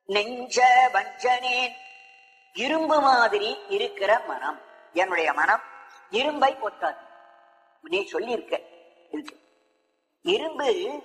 நெஞ்ச வஞ்சனேன் இரும்பு மாதிரி இருக்கிற மனம் என்னுடைய மனம் இரும்பை பொத்தாது நீ சொல்லியிருக்க இருக்கு. இரும்பு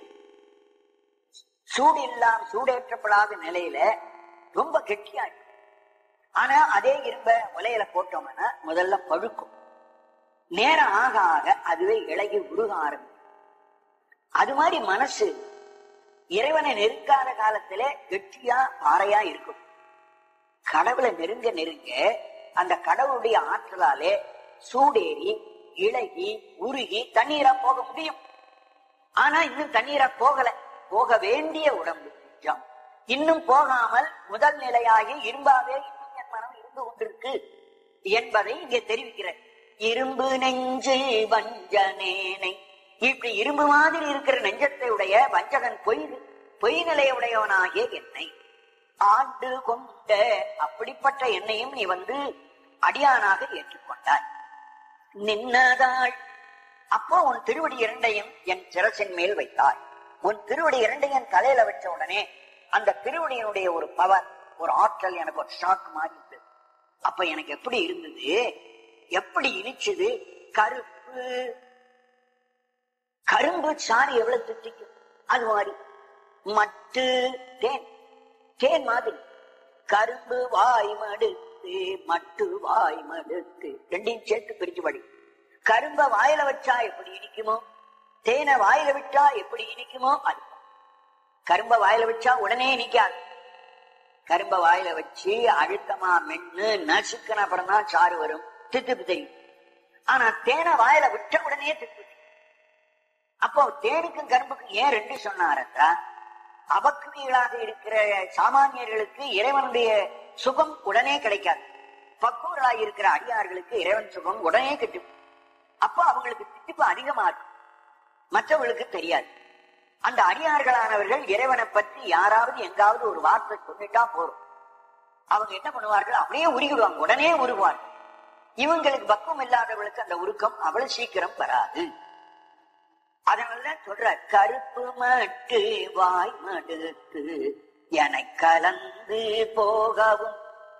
சூடு இல்லாம சூடேற்றப்படாத நிலையில ரொம்ப கெட்டியா இருக்கும் ஆனா அதே இரும்ப உலையில போட்டோம்னா முதல்ல பழுக்கும் நேரம் ஆக ஆக அதுவே இழகி உருக ஆரம்பிக்கும் அது மாதிரி மனசு இறைவனை நெருங்காத காலத்துல கெட்டியா பாறையா இருக்கும் கடவுளை நெருங்க நெருங்க அந்த கடவுளுடைய ஆற்றலாலே சூடேறி இழகி உருகி தண்ணீரா போக முடியும் ஆனா இன்னும் தண்ணீரா போகல போக வேண்டிய உடம்பு நிஜம். இன்னும் போகாமல் முதல் நிலையாகி இரும்பாவே இன்னும் என் மனம் இருந்து கொண்டிருக்கு என்பதை இங்கே தெரிவிக்கிறார் இரும்பு நெஞ்சு வஞ்சனேனை இப்படி இரும்பு மாதிரி இருக்கிற நெஞ்சத்தை உடைய வஞ்சகன் பொய் பொய் நிலையுடையவனாகிய என்னை ஆண்டு கொண்ட அப்படிப்பட்ட என்னையும் நீ வந்து அடியானாக ஏற்றுக்கொண்டாய் நின்னதாள் அப்போ உன் திருவடி இரண்டையும் என் சிரசின் மேல் வைத்தாய் உன் திருவடி இரண்டையும் என் தலையில வச்ச உடனே அந்த திருவடியினுடைய ஒரு பவர் ஒரு ஆற்றல் எனக்கு ஒரு ஷாக் மாதிரி இருந்தது அப்ப எனக்கு எப்படி இருந்தது எப்படி இனிச்சது கருப்பு கரும்பு சாறு எவ்வளவு திட்டிக்கும் அது மாதிரி மட்டு தேன் தேன் மாதிரி கரும்பு வாய் மடுத்து மட்டு வாய் மடுத்து ரெண்டையும் சேர்த்து பிரிச்சு படி கரும்ப வாயில வச்சா எப்படி இனிக்குமோ தேனை வாயில விட்டா எப்படி இனிக்குமோ அது கரும்ப வாயில வச்சா உடனே இனிக்காது கரும்ப வாயில வச்சு அழுத்தமா மென்னு நசுக்கின அப்புறம் தான் சாறு வரும் தித்துப்பு தெரியும் ஆனா தேனை வாயில விட்ட உடனே தித்து தெரியும். அப்போ தேனுக்கும் கரும்புக்கும் ஏன் ரெண்டு சொன்னாரத்தா அபக்திகளாக இருக்கிற சாமானியர்களுக்கு இறைவனுடைய சுகம் உடனே கிடைக்காது பக்குவர்களாக இருக்கிற அடியார்களுக்கு இறைவன் சுகம் உடனே கிட்டும் அப்போ அவங்களுக்கு திட்டிப்பு அதிகமா இருக்கும் மற்றவர்களுக்கு தெரியாது அந்த அடியார்களானவர்கள் இறைவனை பற்றி யாராவது எங்காவது ஒரு வார்த்தை சொல்லிட்டா போறோம் அவங்க என்ன பண்ணுவார்கள் அப்படியே உருகிடுவாங்க உடனே உருகுவார்கள் இவங்களுக்கு பக்குவம் இல்லாதவர்களுக்கு அந்த உருக்கம் அவ்வளவு சீக்கிரம் வராது அதனாலதான் சொல்ற கருப்பு மட்டு வாய் மடுத்து என கலந்து போகவும்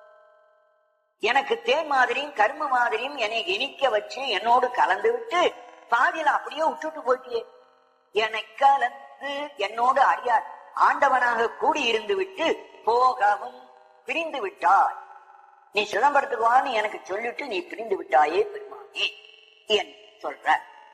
எனக்கு தேன் மாதிரியும் கரும்பு மாதிரியும் என்னை இனிக்க வச்சு என்னோடு கலந்து விட்டு பாதியில அப்படியே விட்டுட்டு போயிட்டியே என்னை கலந்து என்னோடு அறியார் ஆண்டவனாக கூடி இருந்து விட்டு போகவும் பிரிந்து விட்டாய் நீ சிதம்பரத்துக்கு வான்னு எனக்கு சொல்லிட்டு நீ பிரிந்து விட்டாயே பெருமானே என் சொல்ற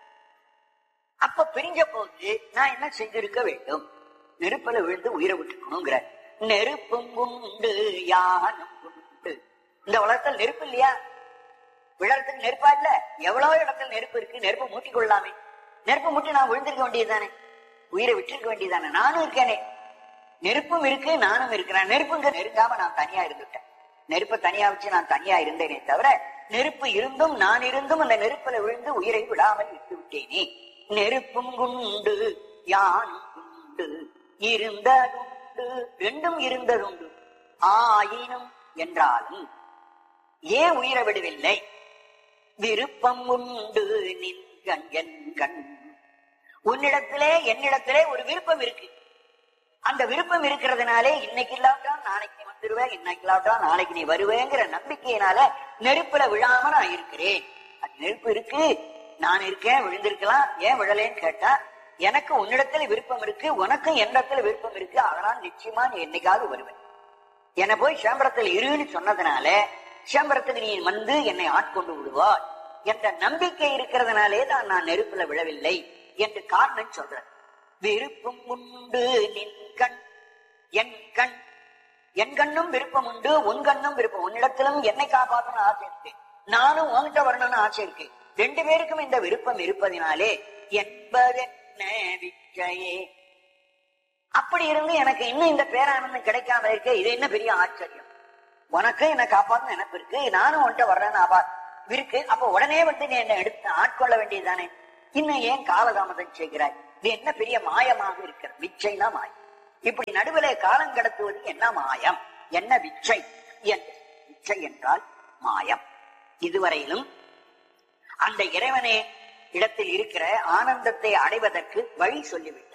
அப்ப பிரிஞ்ச போது நான் என்ன செஞ்சிருக்க வேண்டும் நெருப்புல விழுந்து உயிரை விட்டுக்கணுங்கிற நெருப்பும் உண்டு யானும் உண்டு இந்த உலகத்தில் நெருப்பு இல்லையா விழறதுக்கு நெருப்பா இல்ல எவ்வளவு இடத்துல நெருப்பு இருக்கு நெருப்பு மூட்டிக் கொள்ளாமே நெருப்பு மூட்டி நான் விழுந்திருக்க வேண்டியதுதானே உயிரை விட்டிருக்க வேண்டியதுதானே நானும் இருக்கேனே நெருப்பும் இருக்கு நானும் இருக்கிறேன் நெருப்புங்க நெருங்காம நான் தனியா இருந்துட்டேன் நெருப்பை தனியா வச்சு நான் தனியா இருந்தேனே தவிர நெருப்பு இருந்தும் நான் இருந்தும் அந்த நெருப்புல விழுந்து உயிரை விடாமல் விட்டு விட்டேனே நெருப்பும் குண்டு யானும் குண்டு இருந்ததுண்டு ரெண்டும் இருந்ததுண்டு ஆயினும் என்றாலும் ஏன் உயிரை விடவில்லை விருப்பம் உண்டு நின்கண் என் கண் உன்னிடத்திலே என்னிடத்திலே ஒரு விருப்பம் இருக்கு அந்த விருப்பம் இருக்கிறதுனாலே இன்னைக்கு இல்லாட்டா நாளைக்கு வந்துருவேன் இன்னைக்கு இல்லாட்டா நாளைக்கு நீ வருவேங்கிற நம்பிக்கையினால நெருப்புல விழாம நான் இருக்கிறேன் அது நெருப்பு இருக்கு நான் இருக்கேன் விழுந்திருக்கலாம் ஏன் விழலேன்னு கேட்டா எனக்கு உன்னிடத்துல விருப்பம் இருக்கு உனக்கும் என்னிடத்துல விருப்பம் இருக்கு அதனால் நிச்சயமா நீ என்னைக்காவது வருவேன் என்னை போய் சேம்பரத்தில் இருன்னு சொன்னதுனால சேம்பரத்துக்கு நீ வந்து என்னை ஆட்கொண்டு விடுவாய் என்ற நம்பிக்கை இருக்கிறதுனாலே தான் நான் நெருப்புல விழவில்லை என்று காரணம் சொல்றேன் விருப்பம் உண்டு நின் கண் என் கண் என் கண்ணும் விருப்பம் உண்டு உன் கண்ணும் விருப்பம் உன்னிடத்திலும் என்னை காப்பாற்றணும் ஆசை இருக்கு நானும் உன்கிட்ட வரணும்னு ஆசை இருக்கு ரெண்டு பேருக்கும் இந்த விருப்பம் இருப்பதினாலே என்பதென்ன விச்சையே அப்படி இருந்து எனக்கு இன்னும் இந்த பேரானந்தம் கிடைக்காம இருக்க இது என்ன பெரிய ஆச்சரியம் உனக்கு என்ன காப்பாத்தணும் எனக்கு இருக்கு நானும் உன்கிட்ட வர்றேன்னு ஆபா இருக்கு அப்ப உடனே வந்து நீ என்ன எடுத்து ஆட்கொள்ள வேண்டியதுதானே இன்னும் ஏன் காலதாமதம் செய்கிறாய் இது என்ன பெரிய மாயமாக இருக்கிற விச்சைனா மாயம் இப்படி நடுவிலே காலம் கடத்துவது என்ன மாயம் என்ன விச்சை என்று விச்சை என்றால் மாயம் இதுவரையிலும் அந்த இறைவனே இடத்தில் இருக்கிற ஆனந்தத்தை அடைவதற்கு வழி சொல்லிவிட்டார்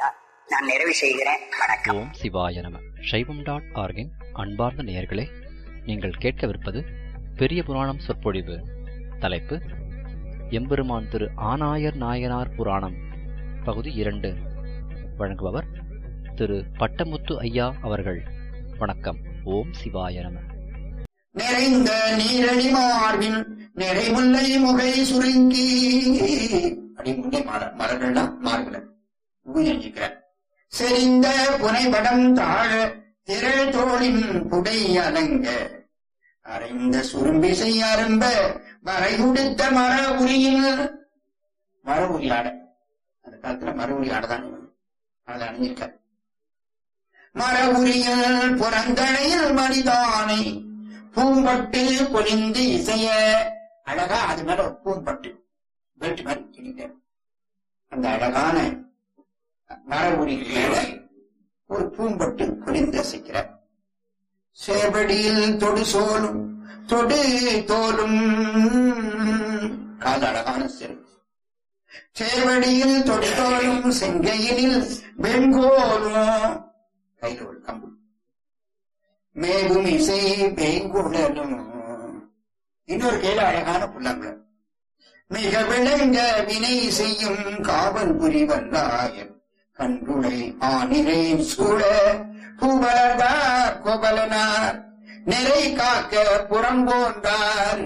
நான் நிறைவு செய்கிறேன் வணக்கம் ஓம் சிவாய நம சைவம் டாட் ஆர்கின் அன்பார்ந்த நேயர்களே நீங்கள் கேட்கவிருப்பது பெரிய புராணம் சொற்பொழிவு தலைப்பு எம்பெருமான் திரு ஆனாயர் நாயனார் புராணம் பகுதி இரண்டு வழங்குபவர் திரு பட்டமுத்து ஐயா அவர்கள் வணக்கம் ஓம் சிவாய நம நிறைந்த நீரடி மார்பின் நிறைமுல்லை முகை சுருங்கி அப்படி முன்னே மர மரங்கள்லாம் மார்பில் உயிரிக்கிறார் செறிந்த புனைபடம் தாழ திரள் தோளின் புடை அலங்க அரைந்த சுரும்பிசை அரும்ப வரை உடுத்த மர உரியில் மர உரி ஆடை அந்த காலத்துல மர உரி ஆடைதான் அதை அணிஞ்சிருக்கார் மர உரியில் புறந்தழையில் மணிதானை பூம்பட்டு பொலிந்து இசைய அழகா அது மேல ஒரு பூம்பட்டு பெல்ட் மாதிரி கிழிக்க அந்த அழகான மர உரிக்கு மேல ஒரு பூம்பட்டு பொலிந்து இசைக்கிறார் சேவடியில் தொடு சோலும் தொடு தோலும் காது அழகான செருப்பு சேவடியில் தொடு தோலும் செங்கையினில் வெண்கோலும் கையில் ஒரு கம்பு மேகும் இசை வேங்குடலும் இன்னொரு கையில அழகான புல்லாங்குழல் மிக விளங்க வினை செய்யும் காவல் புரிவல்லாயர் கண்டுளை ஆனிரை சூழ பூவலர்தார் கோபலனார் நிறை காக்க புறம்போன்றார்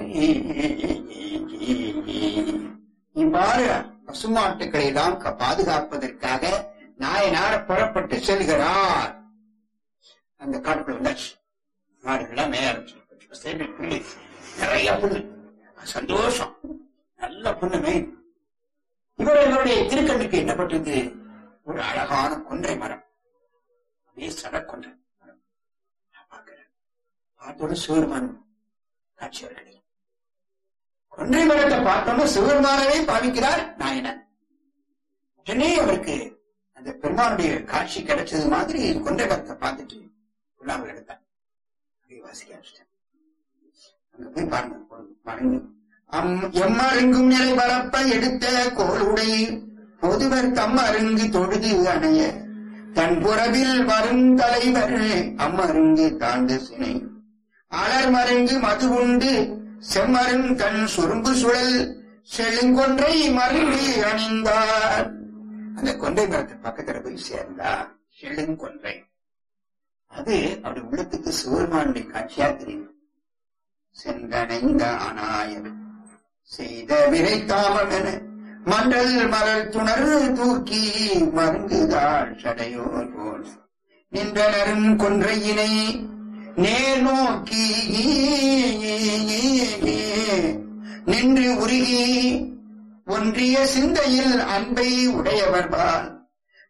இவ்வாறு பசுமாட்டுக்களை எல்லாம் க- பாதுகாப்பதற்காக நாயனார் புறப்பட்டு செல்கிறார் அந்த காட்டுக்குள்ள வந்தாச்சு மாடுகள்லாம் மேய ஆரம்பிச்சு சரி, புல்லு நிறைய புல்லு சந்தோஷம் நல்ல புல்லு மேய் இவர் இவருடைய திருக்கண்ணுக்கு என்ன பட்டது ஒரு அழகான கொன்றை மரம் அப்படியே சடக்கொன்றை மரம் நான் பார்க்கிறேன் பார்த்தோட சிவருமான் காட்சி அவர்களே கொன்றை மரத்தை பார்த்தோன்னு சிவருமானவே பாவிக்கிறார் நாயனர் உடனே அவருக்கு அந்த பெருமானுடைய காட்சி கிடைச்சது மாதிரி கொன்றை மரத்தை பார்த்துட்டு உள்ளாமல் எடுத்தார் அப்படியே வாசிக்க ஆரம்பிச்சிட்டார் அங்க போய் பாருங்க பாருங்க அம் எம்மருங்கும் நிலை பரப்ப எடுத்த கோளுடை பொதுவர் தம் அருங்கு தொழுது அணைய தன் புறவில் வரும் தலைவர் அம்மருங்கு தாழ்ந்த சினை அலர் மருங்கு மது உண்டு செம்மருங் தன் சுரும்பு சுழல் செழுங்கொன்றை மருங்கு அணிந்தார் அந்த கொன்றை மரத்து பக்கத்துல போய் சேர்ந்தார் செழுங்கொன்றை அது அப்படி உள்ளத்துக்கு சிவருமானுடைய காட்சியா தெரியும் சென்றடைந்த ஆனாயர் செய்த விரைத்தாமம் என மண்டல் மலர் துணர் தூக்கி மருங்குதாள் சடையோர் போல் நின்றனரும் கொன்றையினை நேர் நோக்கி நின்று உருகி ஒன்றிய சிந்தையில் அன்பை உடையவர்பால்